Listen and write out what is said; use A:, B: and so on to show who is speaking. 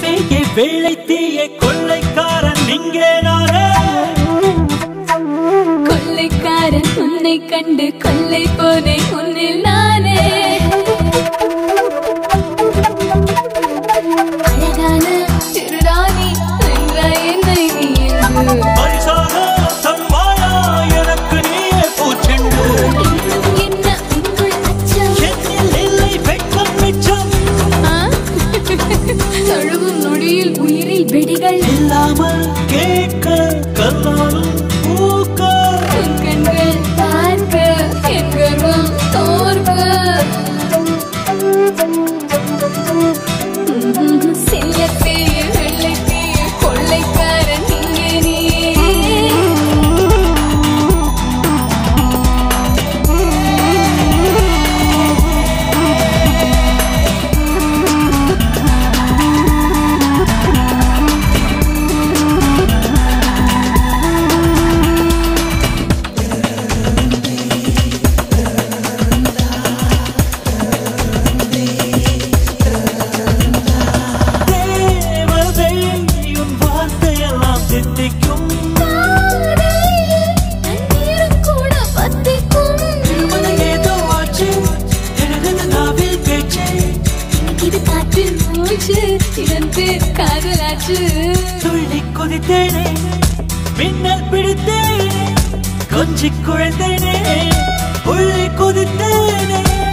A: தீயே வேலை தீயே கொள்ளைக்காரன் இங்கே நானே
B: கொள்ளைக்காரன் உன்னை கண்டு கொள்ளை போனேன் உன்னில் நானே அழகான திருராணி வென்றாய் என்னை நீ என்று
A: பரிசாக தருவாயா எனக்கு நீயே பூச்செண்டு
B: இன்னும் என்ன உன்னுள் அச்சம்
A: என்னில் இல்லை வெட்கம் மிச்சம்
B: ஆ? தழுவும் நொடியில் உயிரில் வெடிகள்
A: இல்லாமல் கேட்க கல்லாலும் பூக்க
B: உன் கண்கள் பார்க்க என் கர்வம் தோற்க செல்லத்தேய வெள்ளைத்தேய கொள்ளைக்காரன் இங்கே நீயே
A: தேவதை உன் வார்த்தையெல்லாம் தித்திக்கும்
B: தண்ணீரும் கூட பத்திக்கும்
A: திருமண ஏதோ ஆச்சு எனது நாவில் பேச்சு
B: இது காற்று மூச்சு இதன் பேர் காதலாச்சு
A: துள்ளி குதித்தேனே மின்னல் பிடித்தேனே கொஞ்சி குழைந்தேனே உள்ளே குதித்தேனே